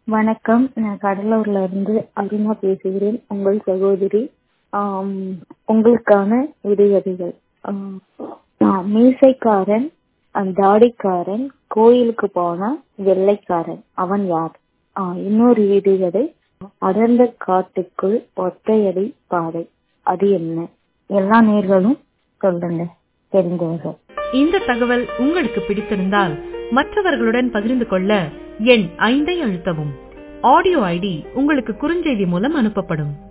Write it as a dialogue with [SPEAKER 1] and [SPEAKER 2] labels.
[SPEAKER 1] வணக்கம் நான் கடலூர்ல இருந்து அருணா பேசுகிறேன் உங்கள் சகோதரி ஆம், உங்களுக்கான விடுகதைகள் ஆம், ஆ, மீசைக்காரன் அஹ், தாடிக்காரன் கோயிலுக்கு போனா வெள்ளைக்காரன் அவன் யார் ஆ, இன்னொரு விடுகதை அடர்ந்த காட்டுக்குள் ஒற்றையடி பாதை அது என்ன எல்லா நேர்களும் சொல்லுங்க தெரிஞ்சவர்கள்
[SPEAKER 2] இந்த தகவல் உங்களுக்கு பிடித்திருந்தால் மற்றவர்களுடன் பகிர்ந்து கொள்ள எண் ஐந்தை அழுத்தவும் ஆடியோ ஐடி உங்களுக்கு குறுஞ்செய்தி மூலம் அனுப்பப்படும்